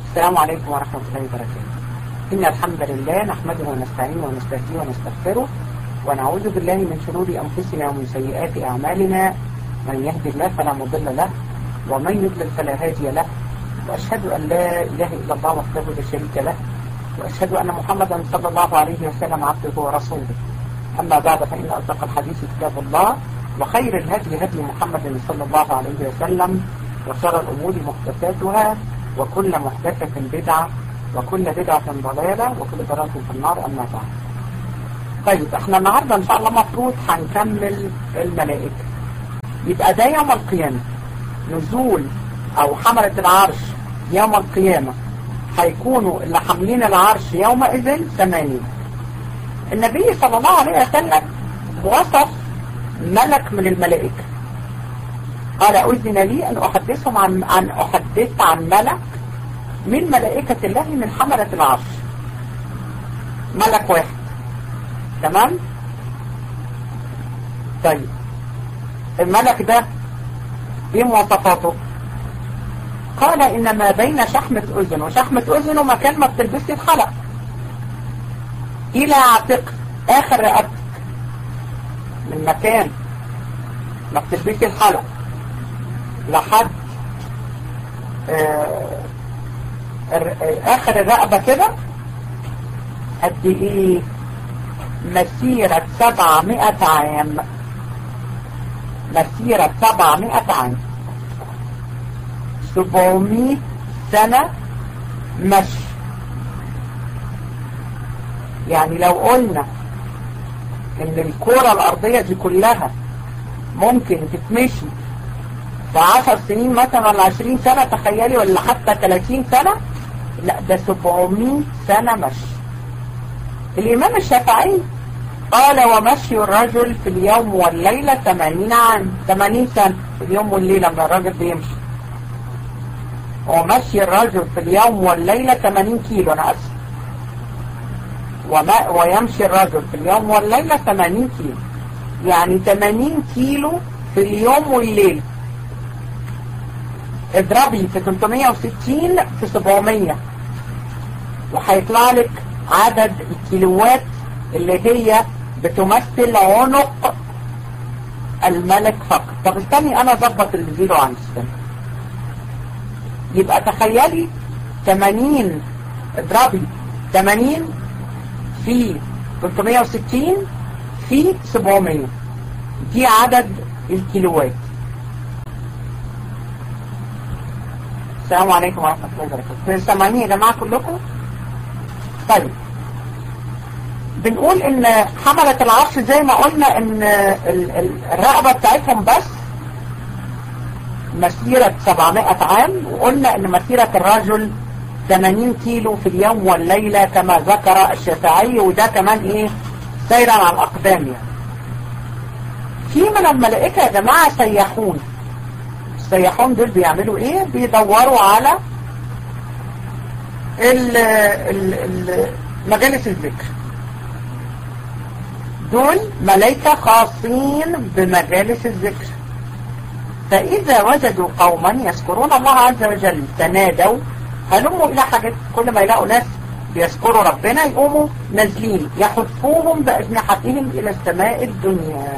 السلام عليكم ورحمة الله وبركاته إن الحمد لله نحمده ونستعينه ونستهديه ونستغفره ونعوذ بالله من شرور أنفسنا ومن سيئات أعمالنا من يهد الله فلا مضل له ومن يضلل فلا هادي له وأشهد أن لا إله إلا الله وحده لا شريك له وأشهد أن محمدا صلى الله عليه وسلم عبده ورسوله أما بعد فإن أصدق الحديث كتاب الله وخير الهدي هدي محمد صلى الله عليه وسلم وشر الأمور محدثاتها وكل محدثة بدعة وكل بدعة ضلالة وكل ضلالة في النار أما بعد طيب احنا النهاردة ان شاء الله مفروض هنكمل الملائكة يبقى ده يوم القيامة نزول او حملة العرش يوم القيامة هيكونوا اللي حاملين العرش يومئذ ثمانين النبي صلى الله عليه وسلم وصف ملك من الملائكة قال أذن لي أن أحدثهم عن, عن أحدث عن ملك من ملائكة الله من حملة العرش ملك واحد تمام طيب الملك ده ايه مواصفاته قال ان ما بين شحمة اذن وشحمة اذنه مكان ما بتلبسي الحلق الى عاتق اخر رقبتك من مكان ما بتلبسي الحلق لحد آه اخر الرقبة كده قد ايه مسيرة سبعمائة عام مسيرة سبعمائة عام سبعمائة سنة مشي يعني لو قلنا ان الكرة الارضية دي كلها ممكن تتمشي في عشر سنين مثلا ولا عشرين سنة تخيلي ولا حتى تلاتين سنة لا ده سبعمائة سنة مشي الإمام الشافعي قال ومشي الرجل في اليوم والليلة 80 عام 80 سنة في اليوم والليلة لما الراجل بيمشي ومشي الرجل في اليوم والليلة 80 كيلو أنا أسف وما ويمشي الرجل في اليوم والليلة 80 كيلو يعني 80 كيلو في اليوم والليل اضربي في 360 في 700 وهيطلع لك عدد الكيلوات اللي هي بتمثل عنق الملك فقط طب استني انا اظبط الزيرو عن السنة يبقى تخيلي 80 اضربي 80 في 360 في 700 دي عدد الكيلوات السلام عليكم ورحمة الله وبركاته سامعيني يا جماعة كلكم طيب بنقول ان حملة العرش زي ما قلنا ان الرقبة بتاعتهم بس مسيرة 700 عام وقلنا ان مسيرة الرجل 80 كيلو في اليوم والليلة كما ذكر الشافعي وده كمان ايه سيرا على الاقدام يعني في من الملائكة يا جماعة سياحون السياحون دول بيعملوا ايه بيدوروا على ال ال مجالس الذكر دول ملائكة خاصين بمجالس الذكر فإذا وجدوا قوما يذكرون الله عز وجل تنادوا هلموا إلى حاجات كل ما يلاقوا ناس بيذكروا ربنا يقوموا نازلين يحفوهم بأجنحتهم إلى السماء الدنيا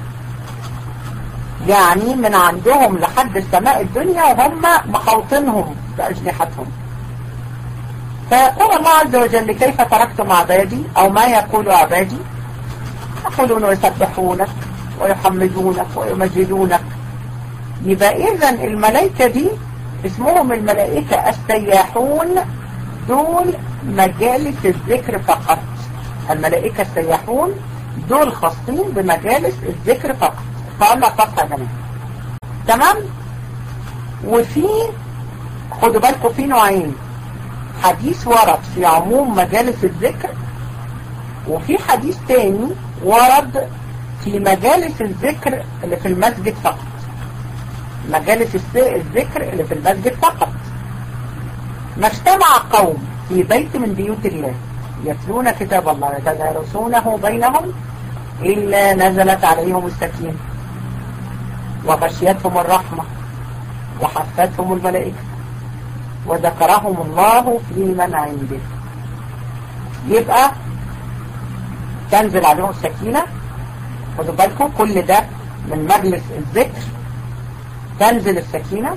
يعني من عندهم لحد السماء الدنيا وهم محوطينهم بأجنحتهم فيقول الله عز وجل كيف تركتم عبادي أو ما يقول عبادي يقولون يسبحونك ويحمدونك ويمجدونك يبقى إذا الملائكة دي اسمهم الملائكة السياحون دول مجالس الذكر فقط الملائكة السياحون دول خاصين بمجالس الذكر فقط فقالنا فقط يا جماعة تمام وفي خدوا بالكم في نوعين حديث ورد في عموم مجالس الذكر وفي حديث تاني ورد في مجالس الذكر اللي في المسجد فقط مجالس الذكر اللي في المسجد فقط ما اجتمع قوم في بيت من بيوت الله يتلون كتاب الله يتدارسونه بينهم إلا نزلت عليهم السكينة وغشيتهم الرحمة وحفتهم الملائكة وذكرهم الله في من عنده يبقى تنزل عليهم السكينة خدوا بالكم كل ده من مجلس الذكر تنزل السكينة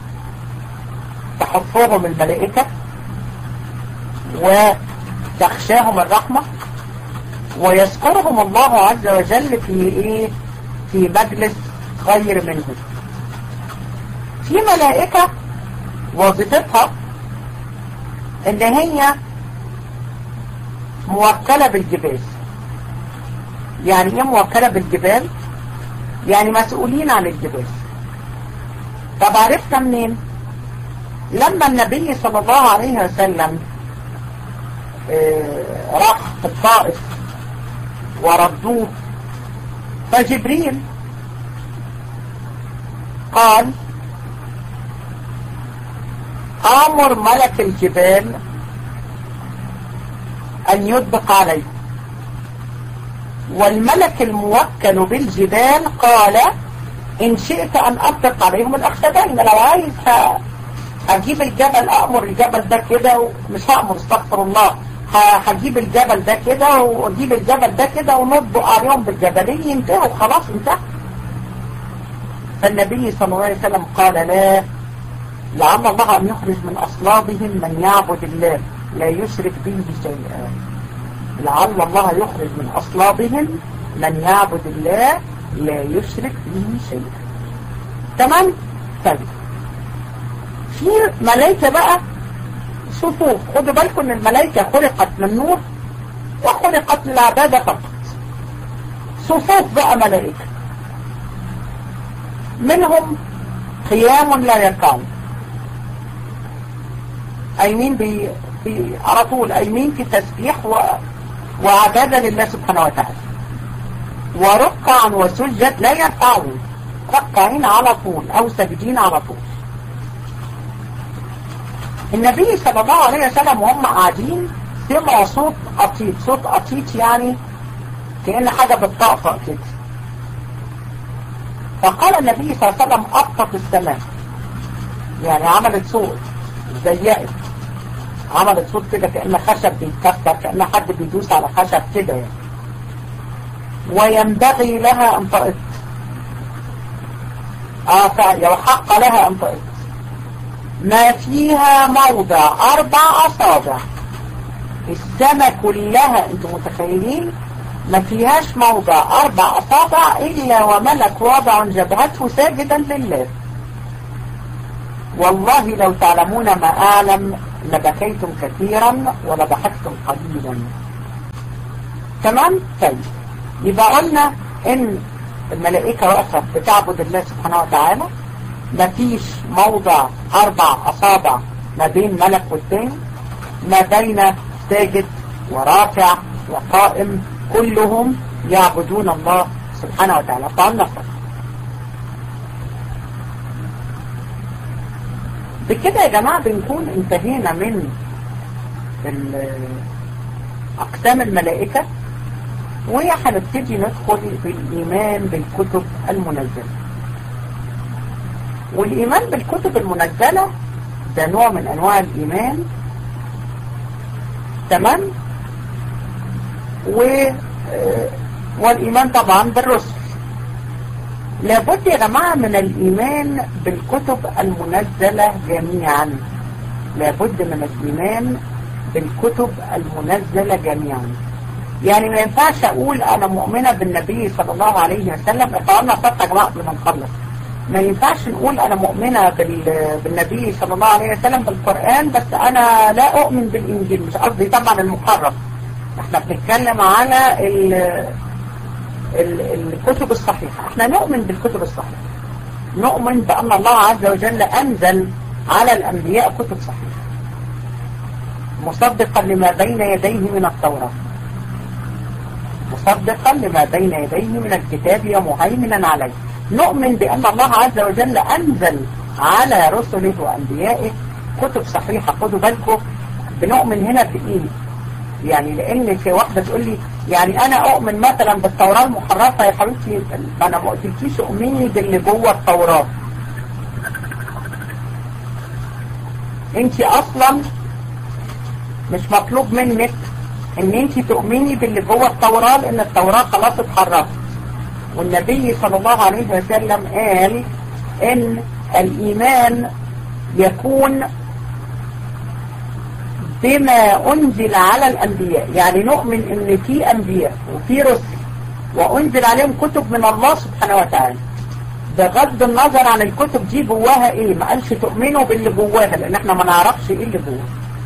تحفهم الملائكة وتخشاهم الرحمة ويذكرهم الله عز وجل في ايه في مجلس خير منهم في ملائكة وظيفتها ان هي موكلة بالجبال يعني ايه موكلة بالجبال يعني مسؤولين عن الجبال طب عرفنا منين لما النبي صلى الله عليه وسلم اه راح الطائف وردوه فجبريل قال امر ملك الجبال ان يطبق عليه والملك الموكل بالجبال قال ان شئت ان اطبق عليهم الاخشبين لو عايز هجيب الجبل امر الجبل ده كده مش هامر استغفر الله هجيب الجبل ده كده واجيب الجبل ده كده ونطبق عليهم بالجبلين ينتهوا خلاص انتهى فالنبي صلى الله عليه وسلم قال لا لعل الله أن يخرج من أصلابهم من يعبد الله لا يشرك به شيئا لعل الله يخرج من أصلابهم من يعبد الله لا يشرك به شيئا تمام؟ طيب في ملائكة بقى صفوف خدوا بالكم ان الملائكة خلقت من نور وخلقت للعبادة فقط صفوف بقى ملائكة منهم قيام لا يركعون أيمين بي بي على طول أيمين في تسبيح و... وعبادة لله سبحانه وتعالى وركعا وسجد لا يركعون ركعين على طول أو سجدين على طول النبي صلى الله عليه وسلم وهم قاعدين سمعوا صوت قطيط صوت قطيط يعني كأن حاجة بتطقطق كده فقال النبي صلى الله عليه وسلم أبطت السماء يعني عملت صوت ضيقت عملت صوت كده كأن خشب بيتكسر كأن حد بيدوس على خشب كده يعني وينبغي لها أن تقط آه فعلا وحق لها أن تقط ما فيها موضع أربع أصابع السماء كلها انتم متخيلين ما فيهاش موضع أربع أصابع إلا وملك واضع جبهته ساجدا لله والله لو تعلمون ما أعلم لبكيتم كثيرا ولضحكتم قليلا تمام؟ طيب يبقى قلنا إن الملائكة واقفة بتعبد الله سبحانه وتعالى مفيش موضع أربع أصابع ما بين ملك والتاني ما بين ساجد ورافع وقائم كلهم يعبدون الله سبحانه وتعالى فعلنا صح بكده يا جماعة بنكون انتهينا من أقسام الملائكة وهنبتدي ندخل بالإيمان بالكتب المنزلة والإيمان بالكتب المنزلة ده نوع من أنواع الإيمان تمام و والإيمان طبعا بالرسل لابد يا جماعة من الإيمان بالكتب المنزلة جميعا لابد من الإيمان بالكتب المنزلة جميعا يعني ما ينفعش أقول أنا مؤمنة بالنبي صلى الله عليه وسلم اطلعنا صفحة يا جماعة قبل ما نخلص ما ينفعش نقول أنا مؤمنة بالنبي صلى الله عليه وسلم بالقرآن بس أنا لا أؤمن بالإنجيل مش قصدي طبعا المحرف احنا بنتكلم على ال ال الكتب الصحيحة احنا نؤمن بالكتب الصحيحة نؤمن بأن الله عز وجل أنزل على الأنبياء كتب صحيحة مصدقا لما بين يديه من التوراة مصدقا لما بين يديه من الكتاب ومهيمنا عليه نؤمن بأن الله عز وجل أنزل على رسله وأنبيائه كتب صحيحة خدوا بالكم بنؤمن هنا بإيه يعني لأن في واحدة تقول لي يعني أنا أؤمن مثلا بالتوراة المحرفة يا حبيبتي أنا ما قلتلكيش أؤمني باللي جوه التوراة انت اصلا مش مطلوب منك ان انت تؤمني باللي جوه التوراة لان التوراة خلاص اتحرفت والنبي صلى الله عليه وسلم قال ان الايمان يكون بما انزل على الانبياء يعني نؤمن ان في انبياء وفي رسل وانزل عليهم كتب من الله سبحانه وتعالى بغض النظر عن الكتب دي جواها ايه ما قالش تؤمنوا باللي جواها لان احنا ما نعرفش ايه اللي جواها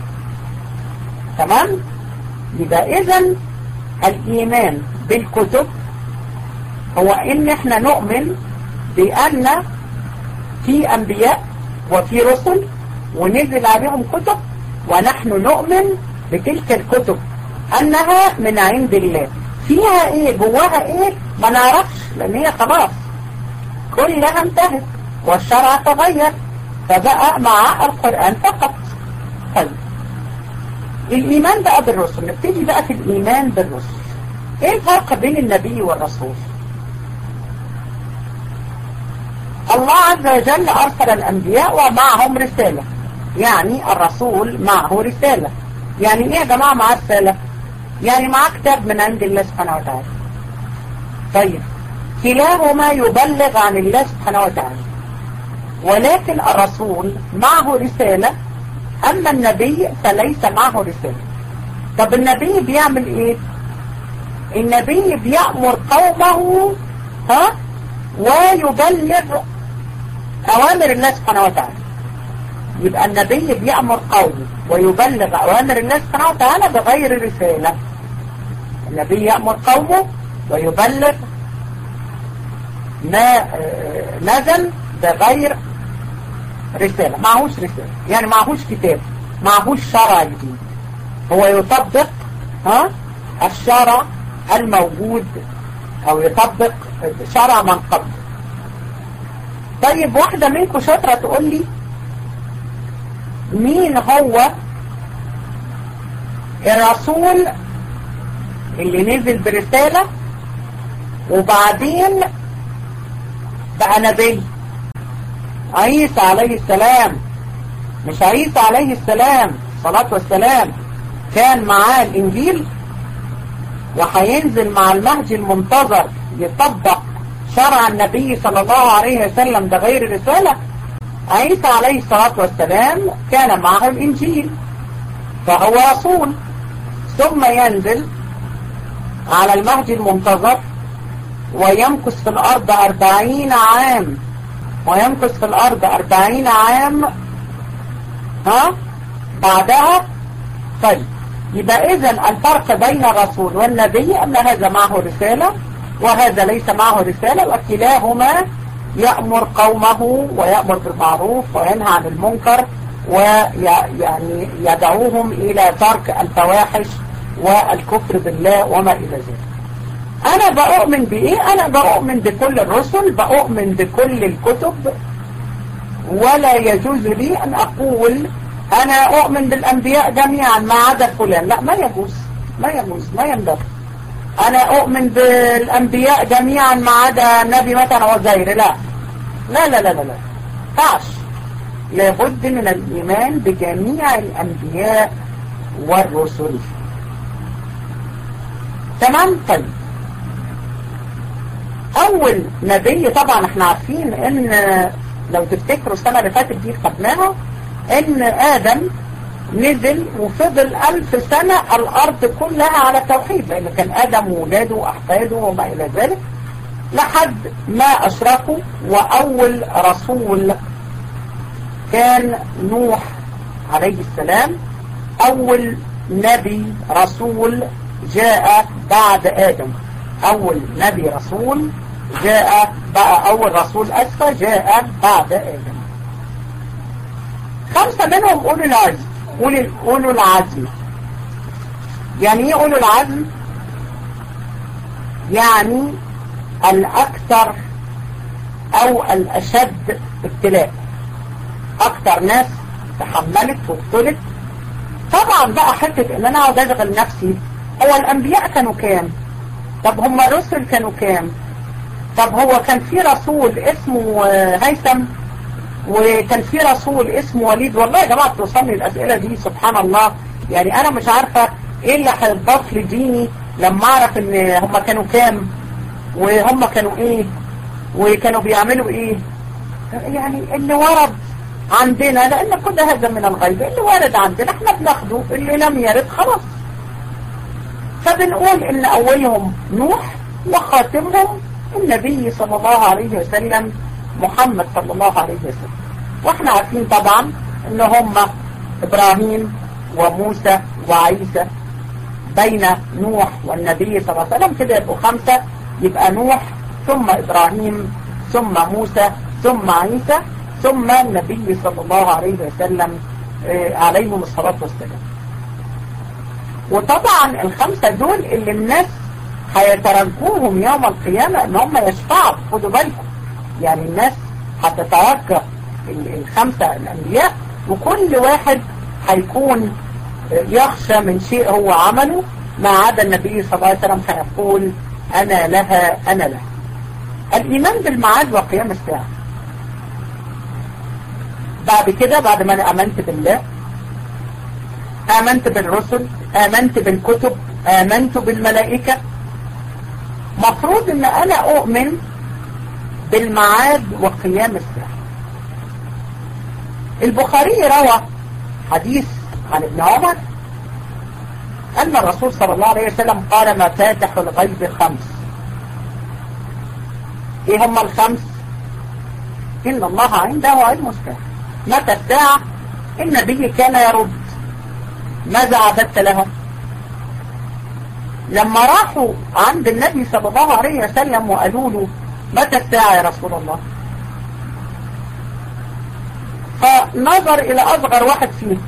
تمام يبقى اذا الايمان بالكتب هو ان احنا نؤمن بان في انبياء وفي رسل ونزل عليهم كتب ونحن نؤمن بتلك الكتب انها من عند الله فيها ايه جواها ايه ما نعرفش لان هي خلاص كلها انتهت والشرع تغير فبقى مع القرآن فقط طيب الإيمان بقى بالرسل نبتدي بقى في الإيمان بالرسل إيه الفرق بين النبي والرسول الله عز وجل أرسل الأنبياء ومعهم رسالة يعني الرسول معه رسالة يعني إيه يا جماعة معاه رسالة يعني معاه كتاب من عند الله سبحانه وتعالى طيب كلاهما يبلغ عن الله سبحانه وتعالى ولكن الرسول معه رسالة أما النبي فليس معه رسالة طب النبي بيعمل ايه النبي بيأمر قومه ها ويبلغ أوامر الله سبحانه وتعالى يبقى النبي بيأمر قومه ويبلغ أوامر الله سبحانه وتعالى بغير رسالة النبي يأمر قومه ويبلغ ما نزل بغير رسالة معهوش رسالة يعني معهوش كتاب معهوش شرع جديد هو يطبق ها الشرع الموجود او يطبق شرع من قبل طيب واحدة منكم شاطرة تقول لي مين هو الرسول اللي نزل برسالة وبعدين بقى نبي عيسى عليه السلام مش عيسى عليه السلام صلاة والسلام كان معاه الإنجيل وهينزل مع المهدي المنتظر يطبق شرع النبي صلى الله عليه وسلم بغير رسالة عيسى عليه الصلاة والسلام كان معه الإنجيل فهو رسول ثم ينزل على المهدي المنتظر ويمكث في الأرض أربعين عام ويمكث في الأرض أربعين عام ها بعدها طيب يبقى إذا الفرق بين الرسول والنبي أن هذا معه رسالة وهذا ليس معه رسالة وكلاهما يأمر قومه ويأمر بالمعروف وينهى عن المنكر ويعني يدعوهم إلى ترك الفواحش والكفر بالله وما إلى ذلك أنا بأؤمن بإيه؟ أنا بأؤمن بكل الرسل بأؤمن بكل الكتب ولا يجوز لي أن أقول أنا أؤمن بالأنبياء جميعا ما عدا فلان لا ما يجوز ما يجوز ما ينبغي أنا أؤمن بالأنبياء جميعا ما عدا النبي مثلا وزير لا لا لا لا لا لا فعش لابد من الإيمان بجميع الأنبياء والرسل تمام طيب أول نبي طبعا احنا عارفين ان لو تفتكروا السنة اللي فاتت دي خدناها ان آدم نزل وفضل ألف سنة الأرض كلها على التوحيد لأن كان آدم وولاده وأحفاده وما إلى ذلك لحد ما أشركوا وأول رسول كان نوح عليه السلام أول نبي رسول جاء بعد آدم أول نبي رسول جاء بقى أول رسول أسفى جاء بعد آدم خمسة منهم أولو العزم أولو العزم يعني ايه أولو العزم يعني الأكثر أو الأشد ابتلاء أكثر ناس تحملت وابتلت طبعا بقى حتة ان انا اقعد اشغل نفسي هو الانبياء كانوا كام طب هم الرسل كانوا كام طب هو كان في رسول اسمه هيثم وكان في رسول اسمه وليد والله يا جماعة توصلني الأسئلة دي سبحان الله يعني أنا مش عارفة إيه اللي هيتضاف لديني لما أعرف إن هم كانوا كام وهم كانوا إيه وكانوا بيعملوا إيه يعني اللي ورد عندنا لأن كل هذا من الغيب اللي ورد عندنا احنا بناخده اللي لم يرد خلاص فبنقول إن أولهم نوح وخاتمهم النبي صلى الله عليه وسلم محمد صلى الله عليه وسلم واحنا عارفين طبعا ان هم ابراهيم وموسى وعيسى بين نوح والنبي صلى الله عليه وسلم كده يبقوا خمسة يبقى نوح ثم ابراهيم ثم موسى ثم عيسى ثم النبي صلى الله عليه وسلم عليهم الصلاة والسلام وطبعا الخمسة دول اللي الناس هيترجوهم يوم القيامة ان هم يشفعوا خدوا بالكم يعني الناس هتتوجه الخمسة الأنبياء وكل واحد هيكون يخشى من شيء هو عمله ما عدا النبي صلى الله عليه وسلم هيقول أنا لها أنا لها الإيمان بالمعاد وقيام الساعة بعد كده بعد ما أنا آمنت بالله آمنت بالرسل آمنت بالكتب آمنت بالملائكة مفروض ان انا اؤمن بالمعاد وقيام الساعة البخاري روى حديث عن ابن عمر أن الرسول صلى الله عليه وسلم قال مفاتح الغيب خمس ايه هم الخمس إن الله عنده علم الساعة متى الساعة النبي كان يرد ماذا عبدت لها لما راحوا عند النبي صلى الله عليه وسلم وقالوا له متى الساعة يا رسول الله فنظر إلى أصغر واحد فيهم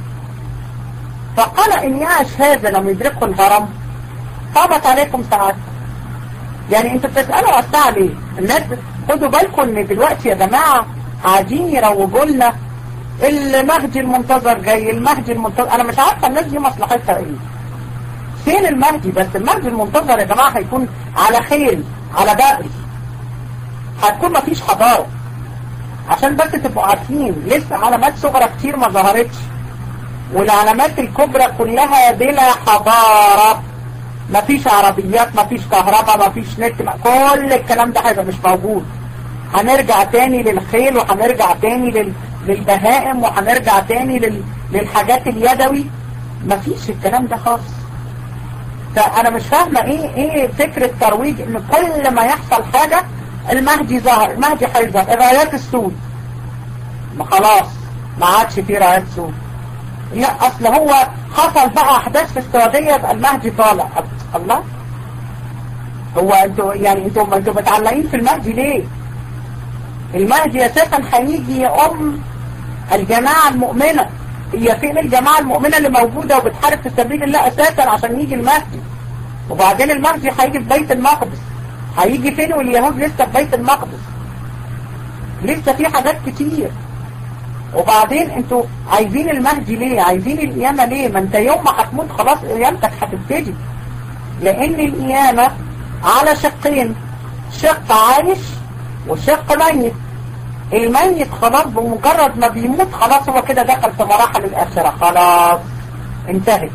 فقال إن يعش هذا لم يدركه الهرم طابت عليكم ساعات يعني انتوا بتسألوا على الساعة ليه الناس خدوا بالكم ان دلوقتي يا جماعة قاعدين يروجوا لنا المهدي المنتظر جاي المهدي المنتظر انا مش عارفة الناس دي مصلحتها ايه فين المهدي بس المهدي المنتظر يا جماعة هيكون على خيل على بقري هتكون مفيش حضارة عشان بس تبقوا عارفين لسه علامات صغرى كتير ما ظهرتش والعلامات الكبرى كلها بلا حضارة مفيش عربيات مفيش كهرباء مفيش نت كل الكلام ده هيبقى مش موجود هنرجع تاني للخيل وهنرجع تاني لل... للبهائم وهنرجع تاني لل... للحاجات اليدوي مفيش الكلام ده خالص فانا مش فاهمة ايه ايه فكرة ترويج ان كل ما يحصل حاجة المهدي ظهر المهدي هيظهر الرايات السود ما خلاص ما عادش فيه رايات سود لا اصل هو حصل بقى احداث في السعودية يبقى المهدي طالع الله هو انتوا يعني انتوا انتوا متعلقين في المهدي ليه المهدي اساسا هيجي يقوم الجماعة المؤمنة هي فين الجماعة المؤمنة اللي موجودة وبتحارب في سبيل الله اساسا عشان يجي المهدي وبعدين المهدي هيجي في بيت المقدس هيجي فين واليهود لسه في بيت المقدس لسه في حاجات كتير وبعدين انتوا عايزين المهدي ليه عايزين القيامة ليه ما انت يوم ما هتموت خلاص قيامتك هتبتدي لان القيامة على شقين شق عايش وشق ميت الميت خلاص بمجرد ما بيموت خلاص هو كده دخل في مراحل الآخرة خلاص انتهت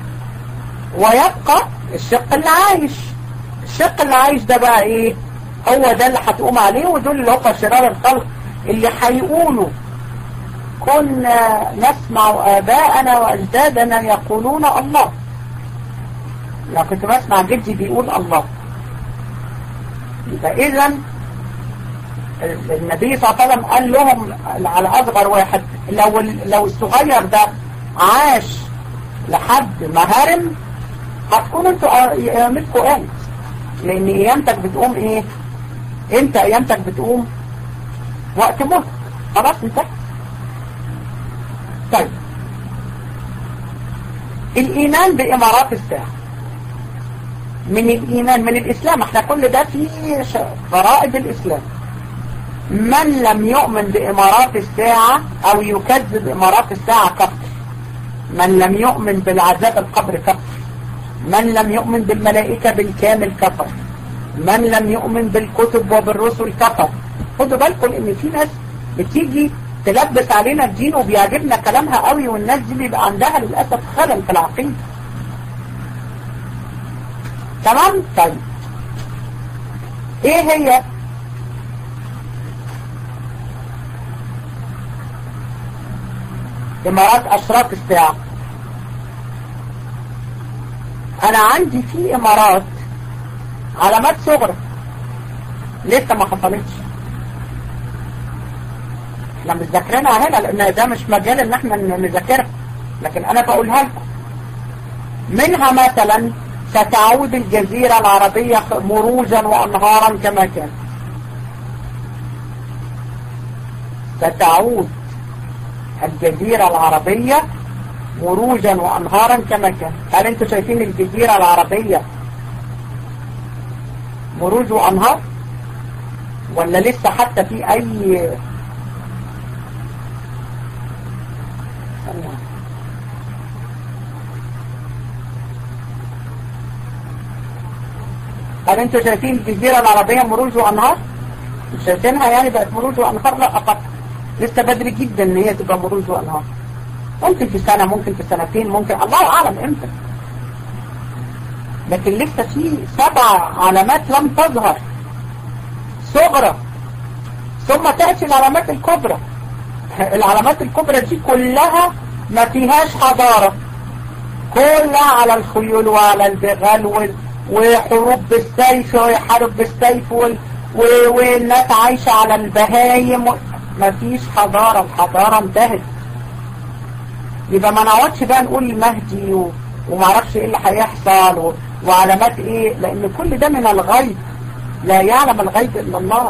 ويبقى الشق اللي عايش الشق اللي عايش ده بقى ايه هو ده اللي هتقوم عليه ودول اللي هم شرار الخلق اللي هيقولوا كنا نسمع آباءنا وأجدادنا يقولون الله لو كنت بسمع جدي بيقول الله يبقى إذا النبي صلى الله عليه وسلم قال لهم على أصغر واحد لو لو الصغير ده عاش لحد ما هرم هتكون انتوا قيامتكم قامت لأن قيامتك بتقوم إيه؟ أنت قيامتك بتقوم وقت موت خلاص انتهت طيب الإيمان بإمارات الساعة من الإيمان من الإسلام احنا كل ده في فرائض الإسلام من لم يؤمن بإمارات الساعة أو يكذب إمارات الساعة كفر من لم يؤمن بالعذاب القبر كفر من لم يؤمن بالملائكة بالكامل كفر من لم يؤمن بالكتب وبالرسل كفر خدوا بالكم ان في ناس بتيجي تلبس علينا الدين وبيعجبنا كلامها قوي والناس دي بيبقى عندها للأسف خلل في العقيدة تمام طيب ايه هي امارات اشراط الساعة انا عندي في امارات علامات صغرى لسه ما حصلتش احنا مش ذاكرينها هنا لان ده مش مجال ان احنا نذاكرها لكن انا بقولها لكم منها مثلا ستعود الجزيرة العربية مروجا وانهارا كما كانت ستعود الجزيرة العربية مروجا وانهارا كما كانت هل انتوا شايفين الجزيرة العربية مروج وانهار ولا لسه حتى في اي هل انتوا شايفين الجزيرة العربية مروج وانهار مش شايفينها يعني بقت مروج وانهار لا فقط لسه بدري جدا ان هي تبقى مروج وانهار ممكن في سنة ممكن في سنتين ممكن الله اعلم امتى لكن لسه في سبع علامات لم تظهر صغرى ثم تأتي العلامات الكبرى العلامات الكبرى دي كلها ما فيهاش حضارة كلها على الخيول وعلى البغال وحروب بالسيف ويحارب بالسيف والناس عايشة على البهايم ما فيش حضارة الحضارة انتهت يبقى ما نقعدش بقى نقول المهدي و... ومعرفش ايه اللي هيحصل و... وعلامات ايه لان كل ده من الغيب لا يعلم الغيب الا الله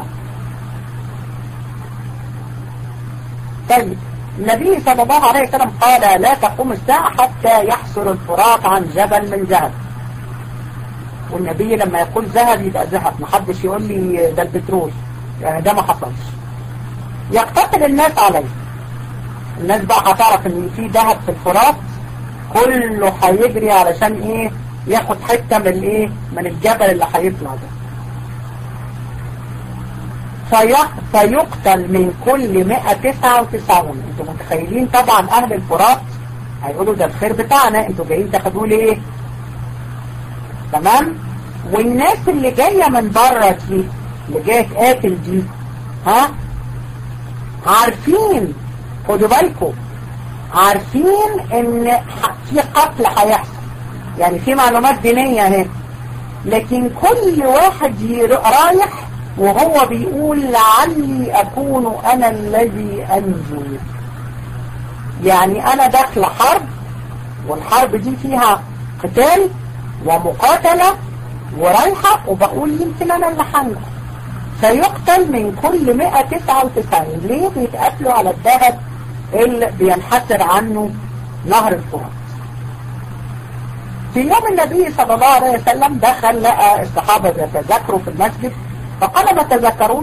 طيب النبي صلى الله عليه وسلم قال لا تقوم الساعة حتى يحصل الفرات عن جبل من ذهب والنبي لما يقول ذهب يبقى ذهب محدش يقول لي ده البترول يعني ده ما حصلش يقتتل الناس عليه الناس بقى هتعرف ان في ذهب في الفرات كله هيجري علشان ايه ياخد حتة من الايه من الجبل اللي هيطلع ده في... فيقتل من كل 199 انتوا متخيلين طبعا اهل الفرات هيقولوا ده الخير بتاعنا انتوا جايين تاخدوه ليه تمام والناس اللي جاية من بره دي اللي جاية تقاتل دي ها عارفين خدوا بالكم عارفين ان في قتل هيحصل يعني في معلومات دينية اهي لكن كل واحد رايح وهو بيقول لعلي اكون انا الذي انجو يعني انا داخل حرب والحرب دي فيها قتال ومقاتلة ورايحة وبقول يمكن انا اللي هنجو فيقتل من كل 199 ليه بيتقتلوا على الذهب اللي بينحسر عنه نهر الفرات في يوم النبي صلى الله عليه وسلم دخل لقى الصحابة يتذكروا في المسجد فقال ما تذكرون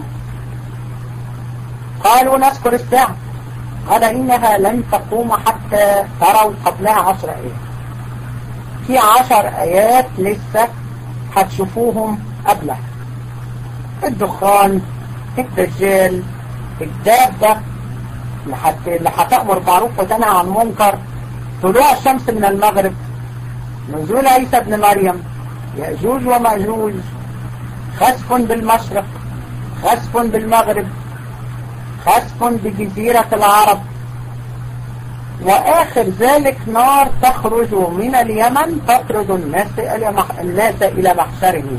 قالوا نذكر الساعة قال إنها لن تقوم حتى تروا قبلها عشر آيات في عشر آيات لسه هتشوفوهم قبلها الدخان الدجال الدابة اللي هتأمر معروف وتنهى عن منكر طلوع الشمس من المغرب نزول عيسى ابن مريم يأجوج ومأجوج خسف بالمشرق خسف بالمغرب خسف بجزيرة العرب وآخر ذلك نار تخرج من اليمن تطرد الناس إلى الناس إلى محشرهم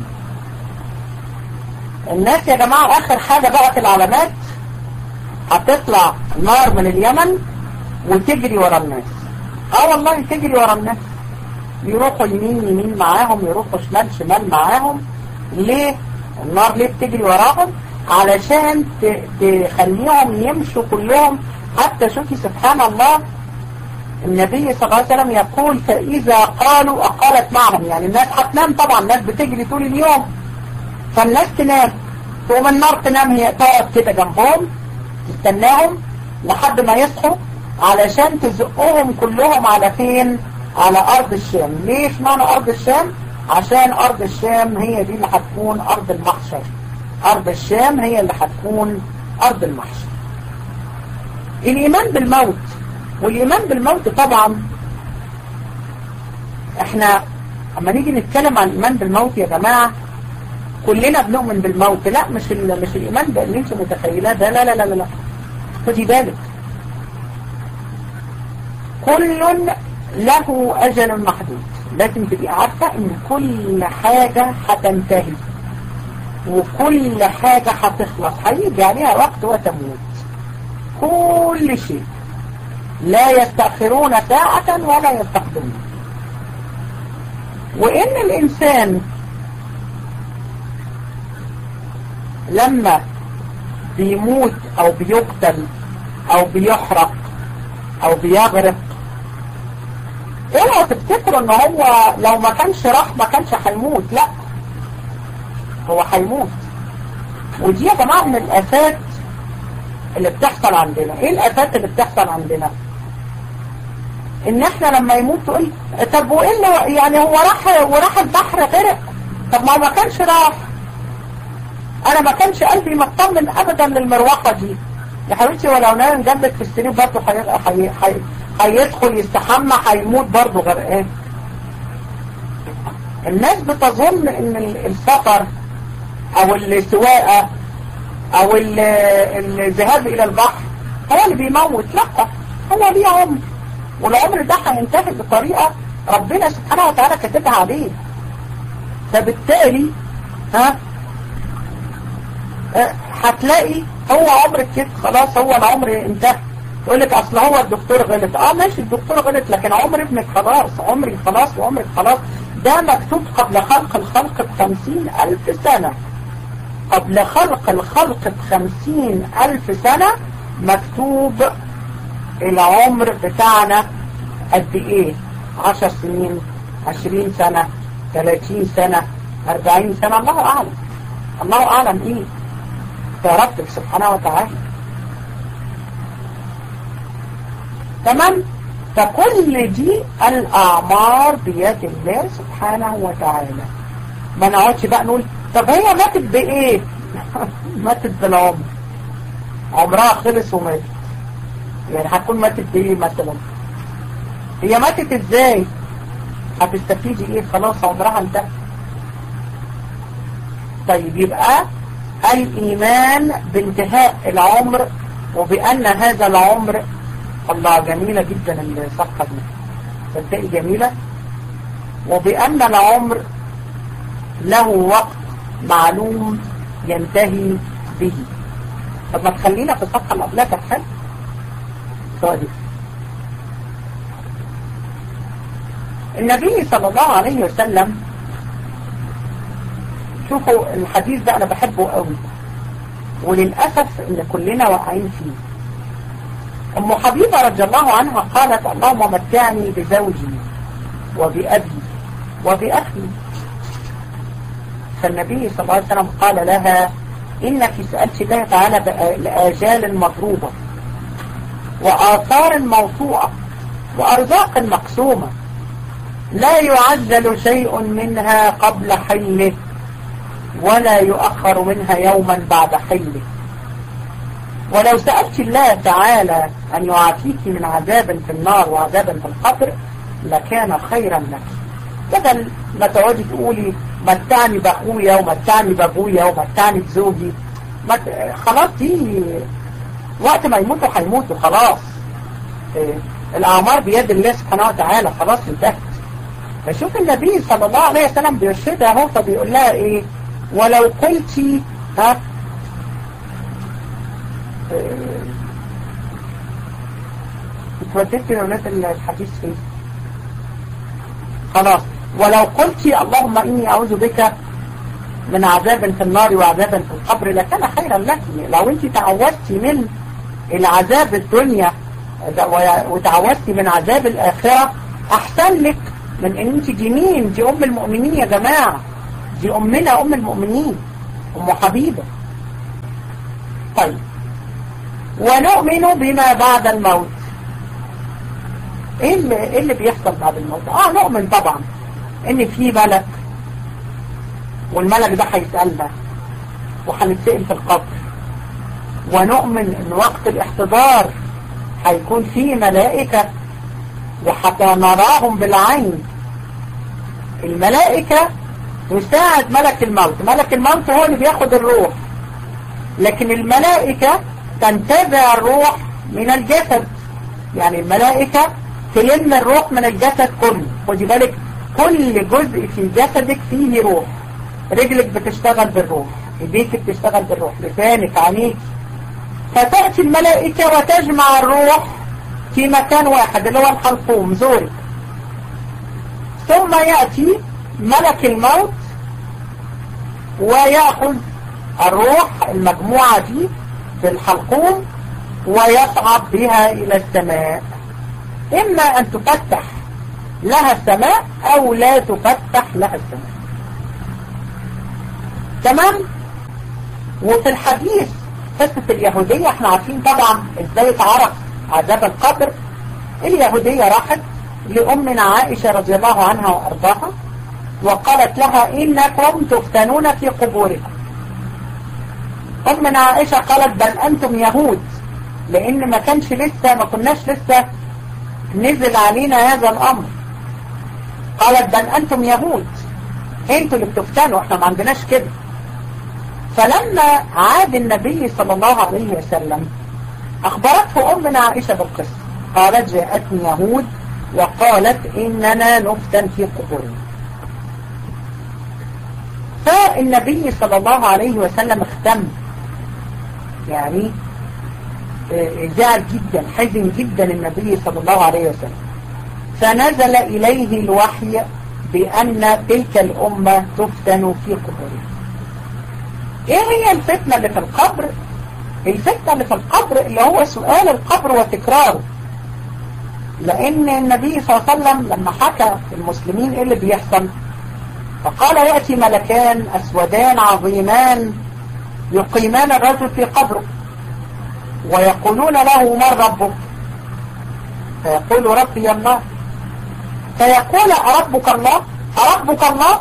الناس يا جماعة آخر حاجة بقى في العلامات هتطلع نار من اليمن وتجري ورا الناس اه والله تجري ورا الناس يروحوا يمين يمين معاهم يروحوا شمال شمال معاهم ليه النار ليه بتجري وراهم علشان تخليهم يمشوا كلهم حتى شوفي سبحان الله النبي صلى الله عليه وسلم يقول فإذا قالوا أقالت معهم يعني الناس هتنام طبعا الناس بتجري طول اليوم فالناس تنام تقوم النار تنام هي تقعد كده جنبهم تستناهم لحد ما يصحوا علشان تزقهم كلهم على فين على أرض الشام ليش معنى أرض الشام عشان أرض الشام هي دي اللي هتكون أرض المحشر أرض الشام هي اللي هتكون أرض المحشر الإيمان بالموت والإيمان بالموت طبعا احنا اما نيجي نتكلم عن الإيمان بالموت يا جماعة كلنا بنؤمن بالموت لا مش ال... مش الإيمان اللي انت متخيلاه ده لا لا لا لا خدي بالك كل له أجل محدود لازم تبقي عارفة ان كل حاجة هتنتهي وكل حاجة هتخلص هيجي عليها وقت وتموت كل شيء لا يستأخرون ساعة ولا يستقدمون وإن الإنسان لما بيموت أو بيقتل أو بيحرق أو بيغرق اوعوا تفتكروا ان هو لو ما كانش راح ما كانش هيموت لا هو هيموت ودي يا جماعة من الآفات اللي بتحصل عندنا ايه الآفات اللي بتحصل عندنا ان احنا لما يموت تقول طب وايه اللي يعني هو راح وراح البحر غرق طب ما هو ما كانش راح انا ما كانش قلبي مطمن ابدا للمروحة دي يا حبيبتي ولو نام جنبك في السرير برضه حي... حي... هيدخل يستحمى هيموت برضه غرقان الناس بتظن ان السفر او السواقة او الذهاب الى البحر هو اللي بيموت لا هو ليه عمر والعمر ده هينتهي بطريقة ربنا سبحانه وتعالى كاتبها عليه فبالتالي ها هتلاقي هو عمرك كده خلاص هو العمر انتهى يقول لك اصل هو الدكتور غلط اه ماشي الدكتور غلط لكن عمر ابنك خلاص عمري خلاص وعمرك خلاص ده مكتوب قبل خلق الخلق بخمسين ألف سنة قبل خلق الخلق بخمسين ألف سنة مكتوب العمر بتاعنا قد ايه عشر سنين عشرين سنة ثلاثين سنة أربعين سنة الله أعلم الله أعلم ايه ربك سبحانه وتعالى تمام فكل دي الأعمار بيد الله سبحانه وتعالى ما نقعدش بقى نقول طب هي ماتت بإيه ماتت بالعمر عمرها خلص وماتت يعني هتكون ماتت بإيه مثلا هي ماتت ازاي هتستفيدي ايه خلاص عمرها انتهى طيب يبقى الإيمان بانتهاء العمر وبأن هذا العمر الله جميلة جدا الصفحة دي صدقي جميلة وبأن العمر له وقت معلوم ينتهي به طب ما تخلينا في الصفحة اللي قبلها كانت حلوة صادق النبي صلى الله عليه وسلم شوفوا الحديث ده أنا بحبه قوي وللأسف إن كلنا واقعين فيه أم حبيبة رضي الله عنها قالت اللهم متعني بزوجي وبأبي وبأخي فالنبي صلى الله عليه وسلم قال لها إنك سألت الله تعالى لآجال مضروبة وآثار موطوعة وأرزاق مقسومة لا يعجل شيء منها قبل حله ولا يؤخر منها يوما بعد حله ولو سألت الله تعالى أن يعافيك من عذاب في النار وعذاب في القبر لكان خيرا لك بدل ما تقعدي تقولي متعني بأخويا ومتعني بأبويا ومتعني بزوجي مت... خلاص دي وقت ما يموتوا هيموتوا خلاص إيه. الأعمار بيد الله سبحانه وتعالى خلاص انتهت فشوف النبي صلى الله عليه وسلم بيرشدها اهو فبيقول لها ايه ولو قلتي ها اتوددت لولاد الحديث فيه خلاص ولو قلت اللهم إني أعوذ بك من عذاب في النار وعذاب في القبر لكان خيرا لك لو انت تعودتي من العذاب الدنيا وتعودتي من عذاب الآخرة أحسن لك من ان انت دي مين دي أم المؤمنين يا جماعة دي أمنا أم المؤمنين أم حبيبة طيب ونؤمن بما بعد الموت ايه اللي, إيه اللي بيحصل بعد الموت اه نؤمن طبعا ان في ملك والملك ده هيسألنا وهنتسأل في القبر ونؤمن ان وقت الاحتضار هيكون في ملائكة وحتى نراهم بالعين الملائكة تساعد ملك الموت ملك الموت هو اللي بياخد الروح لكن الملائكة تنتزع الروح من الجسد يعني الملائكة تلم الروح من الجسد كله خدي بالك كل جزء في جسدك فيه روح رجلك بتشتغل بالروح ايديك بتشتغل بالروح لسانك عينيك فتأتي الملائكة وتجمع الروح في مكان واحد اللي هو الحلقوم زورك ثم يأتي ملك الموت ويأخذ الروح المجموعة دي في الحلقوم ويصعد بها إلى السماء إما أن تفتح لها السماء أو لا تفتح لها السماء تمام وفي الحديث قصة اليهودية احنا عارفين طبعا ازاي اتعرف عذاب القبر اليهودية راحت لأمنا عائشة رضي الله عنها وأرضاها وقالت لها إنكم تفتنون في قبوركم أمنا عائشة قالت بل أنتم يهود لأن ما كانش لسه ما كناش لسه نزل علينا هذا الأمر قالت بل أنتم يهود انتوا اللي بتفتنوا احنا ما عندناش كده فلما عاد النبي صلى الله عليه وسلم أخبرته أمنا عائشة بالقصة قالت جاءتني يهود وقالت إننا نفتن في قبورنا فالنبي صلى الله عليه وسلم اختم يعني زعل جدا حزن جدا النبي صلى الله عليه وسلم فنزل إليه الوحي بأن تلك الأمة تفتن في قبورها ايه هي الفتنة اللي في القبر الفتنة اللي في القبر اللي هو سؤال القبر وتكراره لان النبي صلى الله عليه وسلم لما حكى المسلمين ايه اللي بيحصل فقال يأتي ملكان اسودان عظيمان يقيمان الرجل في قبره ويقولون له من ربك فيقول ربي الله فيقول أربك الله أربك الله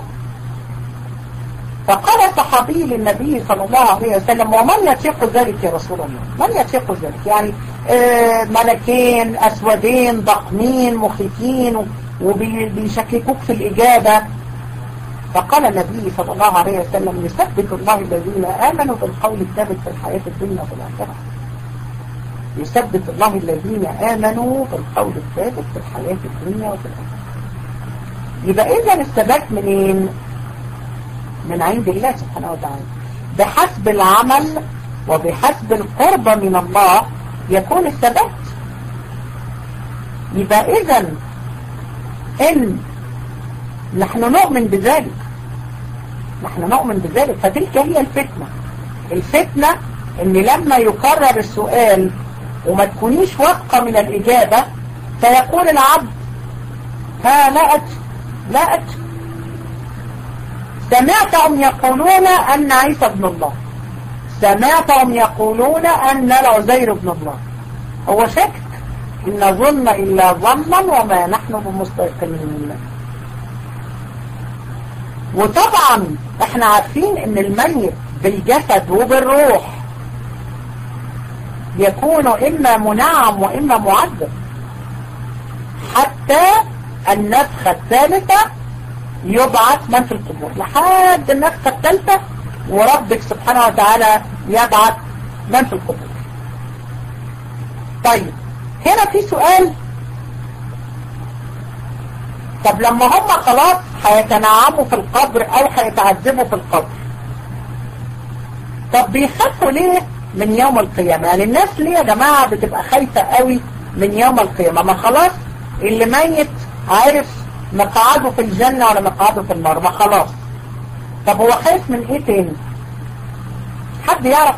فقال صحابي للنبي صلى الله عليه وسلم ومن يثق ذلك يا رسول الله من يثق ذلك يعني آه ملكين أسودين ضخمين مخيفين وبيشككوك في الإجابة فقال النبي صلى الله عليه وسلم يثبت الله الذين آمنوا بالقول الثابت في الحياة الدنيا وفي الآخرة يثبت الله الذين آمنوا بالقول الثابت في الحياة الدنيا وفي الآخرة يبقى إذا الثبات منين؟ من عند الله سبحانه وتعالى بحسب العمل وبحسب القرب من الله يكون الثبات يبقى إذا إن نحن نؤمن بذلك نحن نؤمن بذلك فتلك هي الفتنة الفتنة ان لما يكرر السؤال وما تكونيش واثقة من الإجابة فيقول العبد ها لا أت لا أت سمعتهم يقولون أن عيسى ابن الله سمعتهم يقولون أن العزير ابن الله هو شك إن ظن إلا ظنا وما نحن بمستيقنين وطبعا احنا عارفين ان الميت بالجسد وبالروح يكون إما منعم وإما معذب حتى النفخة الثالثة يبعث من في القبور لحد النفخة الثالثة وربك سبحانه وتعالى يبعث من في القبور طيب هنا في سؤال طب لما هم خلاص هيتنعموا في القبر او هيتعذبوا في القبر طب بيخافوا ليه من يوم القيامة يعني الناس ليه يا جماعة بتبقى خايفة قوي من يوم القيامة ما خلاص اللي ميت عارف مقعده في الجنة ولا مقعده في النار ما خلاص طب هو خايف من ايه تاني حد يعرف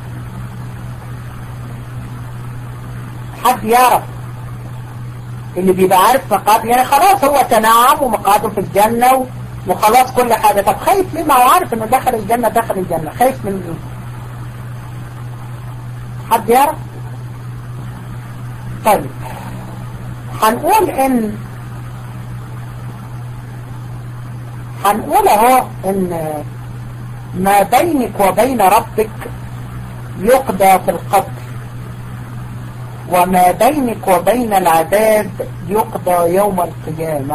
حد يعرف اللي بيبقى عارف مقعد يعني خلاص هو تنعم ومقعده في الجنة وخلاص كل حاجة طب خايف ليه ما هو عارف انه دخل الجنة دخل الجنة خايف من ايه حد يعرف طيب هنقول ان هنقول اهو ان ما بينك وبين ربك يقضى في القبر وما بينك وبين العذاب يقضى يوم القيامة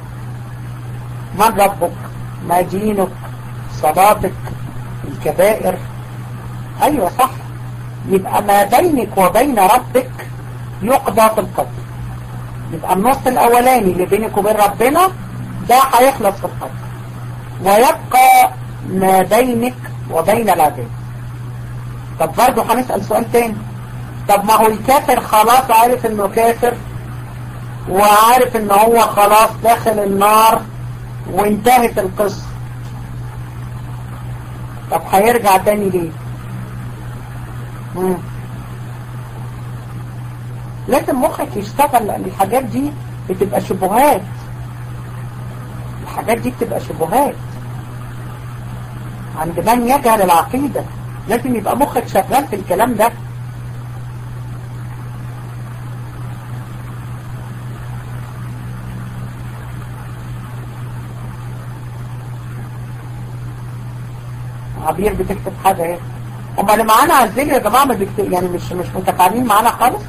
من ربك ما دينك صلاتك الكبائر ايوه صح يبقى ما بينك وبين ربك يقضى في القبر يبقى النص الاولاني اللي بينك وبين ربنا ده هيخلص في القبر ويبقى ما بينك وبين العذاب طب برضه هنسأل سؤال تاني طب ما هو الكافر خلاص عارف انه كافر وعارف ان هو خلاص داخل النار وانتهت القصة طب هيرجع تاني ليه مم. لازم مخك يشتغل لان الحاجات دي بتبقى شبهات الحاجات دي بتبقى شبهات عند من يجهل العقيدة لازم يبقى مخك شغال في الكلام ده عبير بتكتب حاجة ايه هما اللي معانا عزيزي يا جماعة ما بيكتب يعني مش مش متفاعلين معانا خالص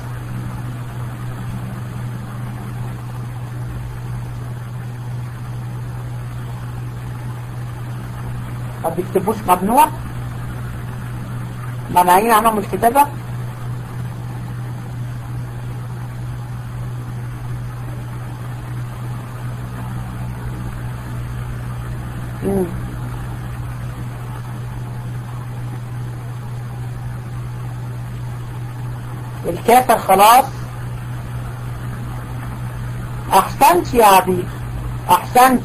ما بيكتبوش ممنوع منعين عنهم الكتابة مم. الكافر خلاص احسنت يا عبيد احسنت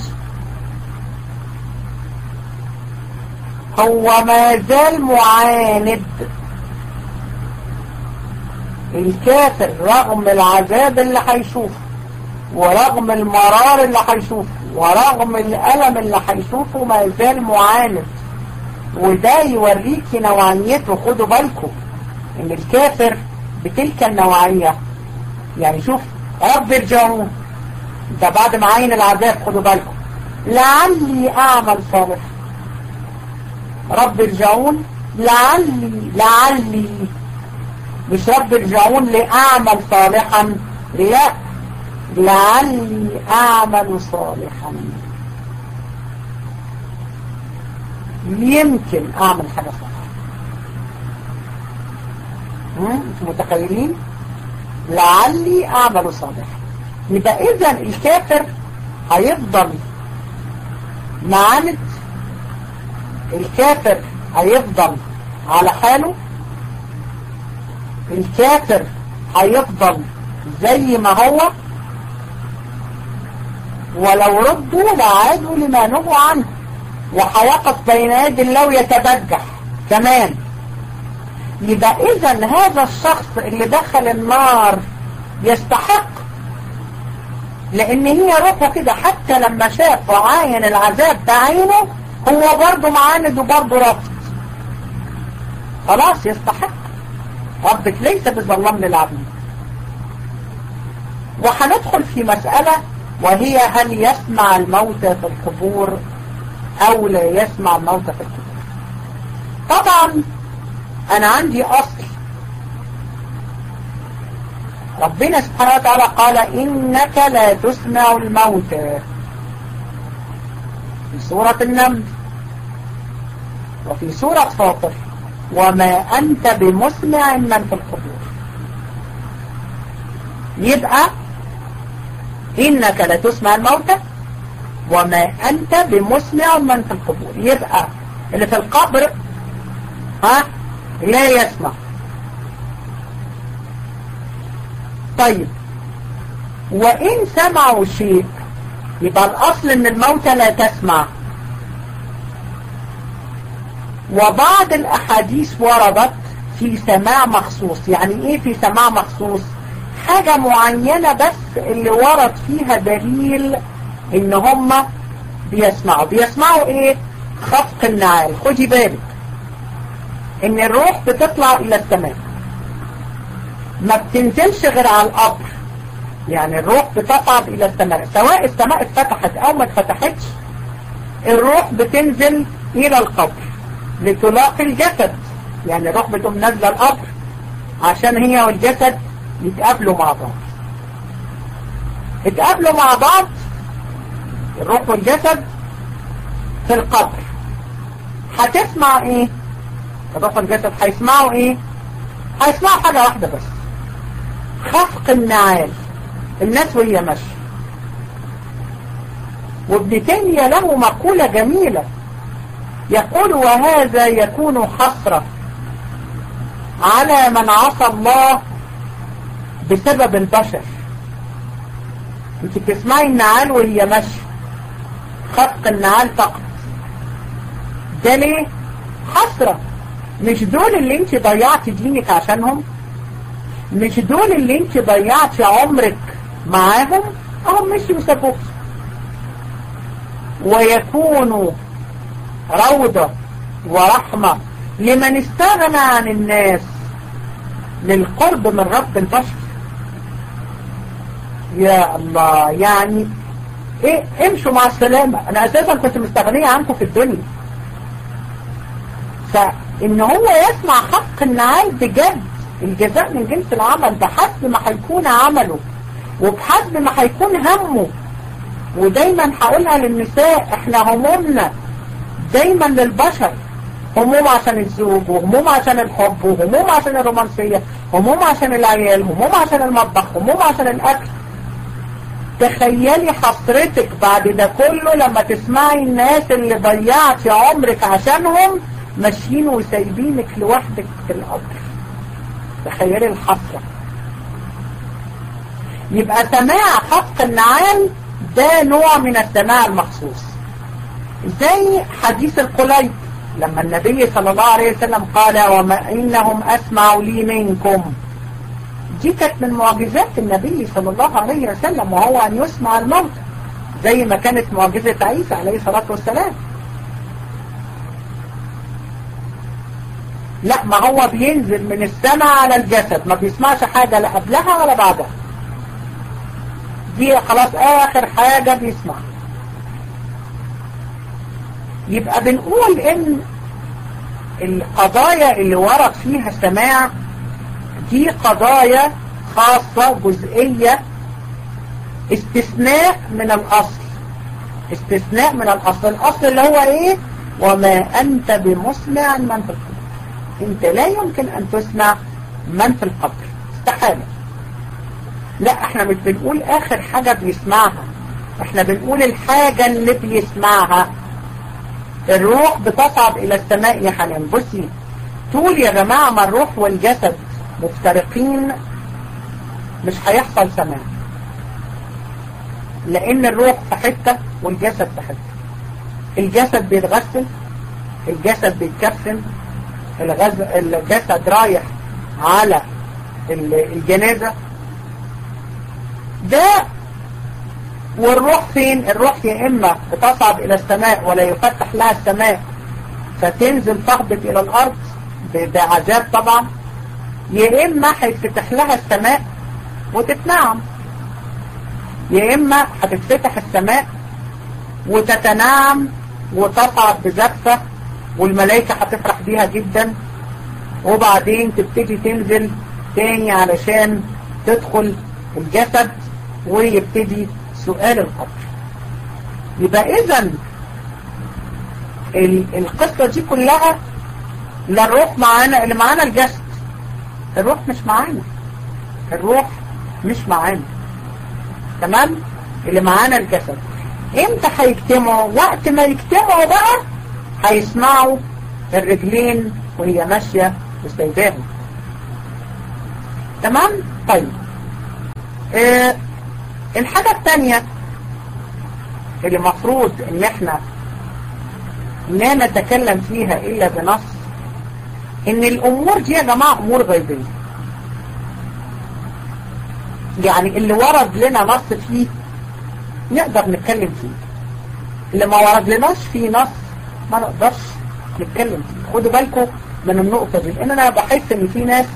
هو ما زال معاند الكافر رغم العذاب اللي هيشوفه ورغم المرار اللي هيشوفه ورغم الألم اللي هيشوفه ما زال معاند وده يوريك نوعيته خدوا بالكم ان الكافر بتلك النوعية يعني شوف رب ارجعون ده بعد ما عين العذاب خدوا بالكم لعلي اعمل صالح رب ارجعون لعلي لعلي مش رب ارجعون لأعمل صالحا لا لعلي أعمل صالحا يمكن أعمل حاجة صالحة انتم متخيلين لعلي أعمل صالحا يبقى إذا الكافر هيفضل معاند الكافر هيفضل على حاله الكافر هيفضل زي ما هو ولو ردوا لعادوا لما نهوا عنه وهيقف بين يدي الله ويتبجح كمان يبقى اذا هذا الشخص اللي دخل النار يستحق لان هي روحه كده حتى لما شاف وعاين العذاب بعينه هو برضه معاند وبرضه رفض خلاص يستحق ربك ليس بظلام للعبيد وهندخل في مسألة وهي هل يسمع الموتى في القبور او لا يسمع الموتى في القبور طبعا انا عندي اصل ربنا سبحانه وتعالى قال انك لا تسمع الموتى في سورة النمل وفي سورة فاطر وما أنت بمسمع من في القبور يبقى إنك لتسمع الموتى وما أنت بمسمع من في القبور يبقى اللي في القبر ها لا يسمع طيب وإن سمعوا شيء يبقى الأصل ان الموتى لا تسمع وبعض الأحاديث وردت في سماع مخصوص يعني ايه في سماع مخصوص حاجة معينة بس اللي ورد فيها دليل ان هم بيسمعوا بيسمعوا ايه خفق النعال خدي بالك ان الروح بتطلع الى السماء ما بتنزلش غير على القبر يعني الروح بتصعد الى السماء سواء السماء اتفتحت او ما اتفتحتش الروح بتنزل الى القبر لتلاقي الجسد يعني الروح بتقوم نازله القبر عشان هي والجسد يتقابلوا مع بعض اتقابلوا مع بعض الروح والجسد في القبر هتسمع ايه الروح والجسد هيسمعوا ايه هيسمعوا حاجة واحدة بس خفق النعال الناس وهي ماشية وابن تيمية له مقولة جميلة يقول وهذا يكون حسرة على من عصى الله بسبب البشر انت بتسمعي النعال وهي ماشية خفق النعال فقط ده ليه حسرة مش دول اللي انت ضيعت دينك عشانهم مش دول اللي انت ضيعت عمرك معاهم هم مش يسابوك ويكونوا روضة ورحمة لمن استغنى عن الناس للقرب من رب البشر يا الله يعني ايه امشوا مع السلامة انا اساسا كنت مستغنية عنكم في الدنيا فان هو يسمع حق النعال بجد الجزاء من جنس العمل بحسب ما هيكون عمله وبحسب ما هيكون همه ودايما هقولها للنساء احنا همومنا دايما للبشر هموم عشان الزوج وهموم عشان الحب وهموم عشان الرومانسية هموم عشان العيال هموم عشان المطبخ هموم عشان الاكل تخيلي حسرتك بعد ده كله لما تسمعي الناس اللي ضيعتي عمرك عشانهم ماشيين وسايبينك لوحدك في القبر تخيلي الحسرة يبقى سماع حق النعام ده نوع من السماع المخصوص زي حديث القليب لما النبي صلى الله عليه وسلم قال وما إنهم أسمعوا لي منكم دي كانت من معجزات النبي صلى الله عليه وسلم وهو أن يسمع الموت زي ما كانت معجزة عيسى عليه الصلاة والسلام لا ما هو بينزل من السماء على الجسد ما بيسمعش حاجة لا قبلها ولا بعدها دي خلاص آخر حاجة بيسمع يبقى بنقول ان القضايا اللي ورد فيها سماع دي قضايا خاصة جزئية استثناء من الأصل استثناء من الأصل الأصل اللي هو إيه وما أنت بمسمع من في القبر أنت لا يمكن أن تسمع من في القبر استحالة لا احنا مش بنقول آخر حاجة بيسمعها احنا بنقول الحاجة اللي بيسمعها الروح بتصعد إلى السماء يا حنان بصي طول يا جماعة ما الروح والجسد مفترقين مش هيحصل سماع لأن الروح في حتة والجسد في حتة الجسد بيتغسل الجسد بيتكفن الغز... الجسد رايح على الجنازة ده والروح فين الروح يا إما بتصعد إلى السماء ولا يفتح لها السماء فتنزل تهبط إلى الأرض بعذاب طبعا يا إما هيتفتح لها السماء وتتنعم يا إما هتتفتح السماء وتتنعم وتصعد بزفة والملائكة هتفرح بيها جدا وبعدين تبتدي تنزل تاني علشان تدخل الجسد ويبتدي سؤال القبر يبقى اذا القصة دي كلها لا الروح معانا اللي معانا الجسد الروح مش معانا الروح مش معانا تمام اللي معانا الجسد امتى هيجتمعوا وقت ما يجتمعوا بقى هيسمعوا الرجلين وهي ماشية وسايباهم تمام طيب اه الحاجة الثانية اللي مفروض ان احنا لا نتكلم فيها الا بنص ان الامور دي يا جماعة امور غيبية يعني اللي ورد لنا نص فيه نقدر نتكلم فيه اللي ما ورد لناش فيه نص ما نقدرش نتكلم فيه خدوا بالكم من النقطة دي لان انا بحس ان في ناس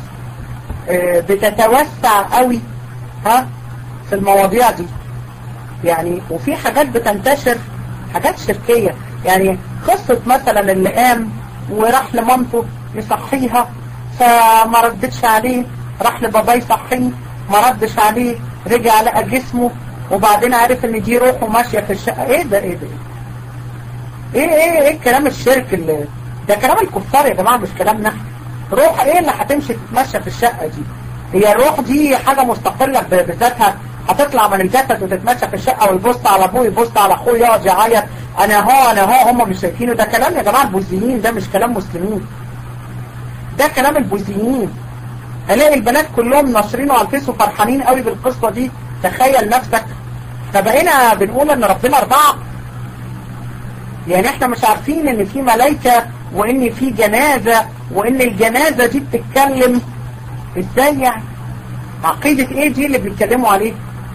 بتتوسع قوي ها في المواضيع دي يعني وفي حاجات بتنتشر حاجات شركية يعني قصة مثلا اللي قام وراح لمامته يصحيها فما ردتش عليه راح لباباه يصحيه ما ردش عليه رجع لقى جسمه وبعدين عرف ان دي روحه ماشية في الشقة ايه ده ايه ده ايه ايه ايه الكلام الشرك اللي ده كلام الكفار يا جماعة مش كلامنا روح ايه اللي هتمشي تتمشى في الشقة دي هي الروح دي حاجة مستقلة بذاتها هتطلع من الجسد وتتمشى في الشقة ويبص على ابوه يبص على اخوه يقعد يعيط انا هو انا هو هم مش شايفينه ده كلام يا جماعة البوذيين ده مش كلام مسلمين ده كلام البوذيين الاقي البنات كلهم ناشرين على الفيس وفرحانين قوي بالقصة دي تخيل نفسك فبقينا بنقول ان ربنا اربعة يعني احنا مش عارفين ان في ملايكة وان في جنازة وان الجنازة دي بتتكلم ازاي يعني عقيدة ايه دي اللي بيتكلموا عليه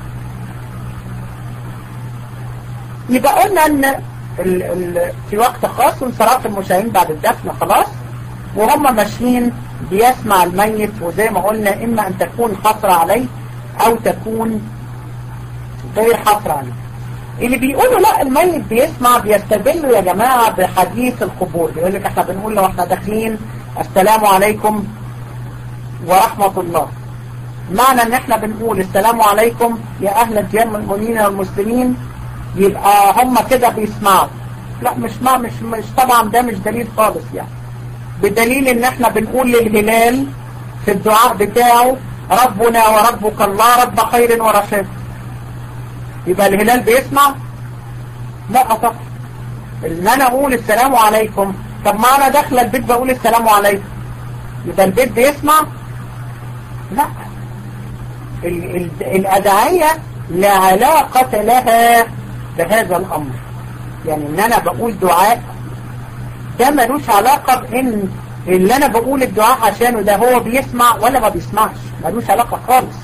يبقى قلنا ان ال ال في وقت خاص وانصراف المشاهين بعد الدفن خلاص وهم ماشيين بيسمع الميت وزي ما قلنا اما ان تكون حصر عليه او تكون غير حصر عليه اللي بيقولوا لا الميت بيسمع بيستدلوا يا جماعة بحديث القبور بيقول لك احنا بنقول له احنا داخلين السلام عليكم ورحمة الله معنى ان احنا بنقول السلام عليكم يا اهل الديار المؤمنين والمسلمين يبقى هم كده بيسمعوا لا مش ما مش مش طبعا ده مش دليل خالص يعني بدليل ان احنا بنقول للهلال في الدعاء بتاعه ربنا وربك الله رب خير ورشاد يبقى الهلال بيسمع لا طبعا ان انا اقول السلام عليكم طب ما انا داخله البيت بقول السلام عليكم يبقى البيت بيسمع لا ال ال الأدعية لا علاقة لها بهذا الأمر يعني ان انا بقول دعاء ده ملوش علاقة بان اللي انا بقول الدعاء عشانه ده هو بيسمع ولا ما بيسمعش ملوش علاقة خالص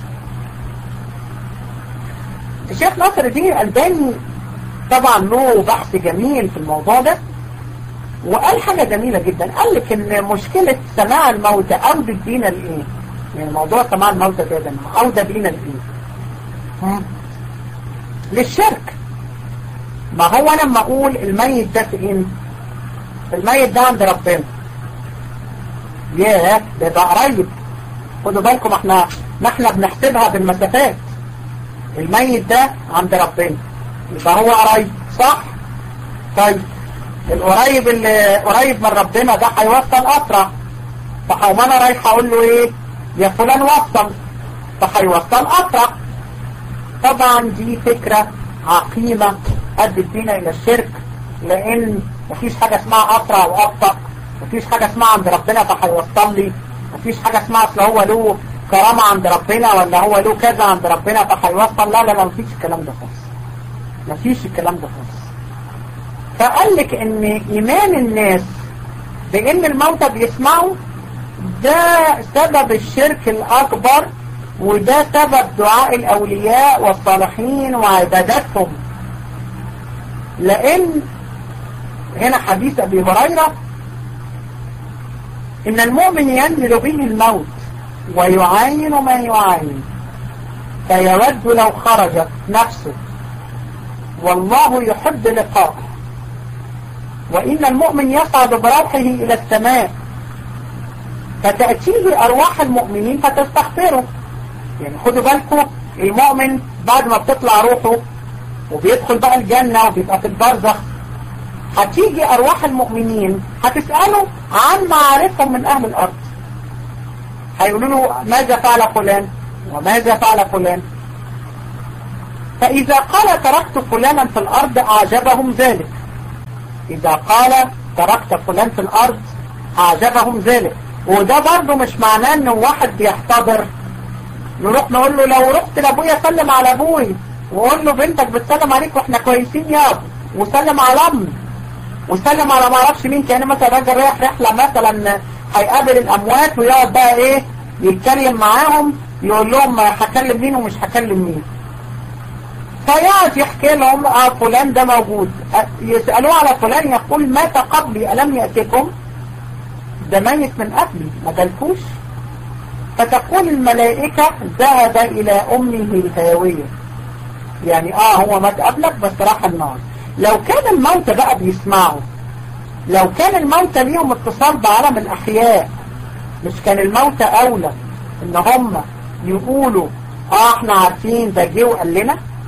الشيخ ناصر الدين الألباني طبعا له بحث جميل في الموضوع ده وقال حاجة جميلة جدا قال لك ان مشكلة سماع الموتى أودت بينا لإيه يعني موضوع سماع الموتى ده ده أودى بينا لإيه للشرك ما هو لما أقول الميت ده فين الميت ده عند ربنا ياه ده ده قريب خدوا بالكم احنا ما احنا بنحسبها بالمسافات الميت ده عند ربنا يبقى هو قريب صح طيب القريب اللي قريب من ربنا ده هيوصل اسرع فحوم انا رايح اقول له ايه يا فلان وصل فهيوصل اسرع طبعا دي فكرة عقيمة ادت بينا الى الشرك لان مفيش حاجة اسمها اسرع وابطأ مفيش حاجة اسمها عند ربنا فهيوصل لي مفيش حاجة اسمها اصل هو له كرامة عند ربنا ولا هو له كذا عند ربنا فهيوصل لا لا لا مفيش الكلام ده خالص مفيش الكلام ده خالص فقال لك ان ايمان الناس بان الموتى بيسمعوا ده سبب الشرك الاكبر وده سبب دعاء الاولياء والصالحين وعبادتهم لان هنا حديث ابي هريرة ان المؤمن ينزل به الموت ويعاين ما يعاين فيود لو خرجت نفسه والله يحب لقاءه وإن المؤمن يصعد بروحه إلى السماء فتأتيه أرواح المؤمنين فتستغفره يعني خدوا بالكم المؤمن بعد ما بتطلع روحه وبيدخل بقى الجنة وبيبقى في البرزخ هتيجي أرواح المؤمنين هتسأله عن معارفهم من أهل الأرض هيقولوا له ماذا فعل فلان وماذا فعل فلان فإذا قال تركت فلانا في الأرض أعجبهم ذلك إذا قال تركت فلان في الأرض أعجبهم ذلك وده برضه مش معناه إن واحد بيحتضر نروح نقول له لو رحت لأبويا سلم على أبوي وقول له بنتك بتسلم عليك وإحنا كويسين يا أبو وسلم على أمي وسلم على ما اعرفش مين كان مثلا راجل رايح رحلة مثلا هيقابل الأموات ويقعد بقى إيه يتكلم معاهم يقول لهم هكلم مين ومش هكلم مين فيقعد يحكي لهم اه فلان ده موجود يسألوه على فلان يقول مات قبلي ألم يأتكم ده ميت من قبلي ما جالكوش فتقول الملائكة ذهب إلى أمه الهاوية يعني اه هو مات قبلك بس راح النار لو كان الموتى بقى بيسمعوا لو كان الموتى ليهم اتصال بعالم الأحياء مش كان الموتى أولى إن هم يقولوا اه احنا عارفين ده جه وقال لنا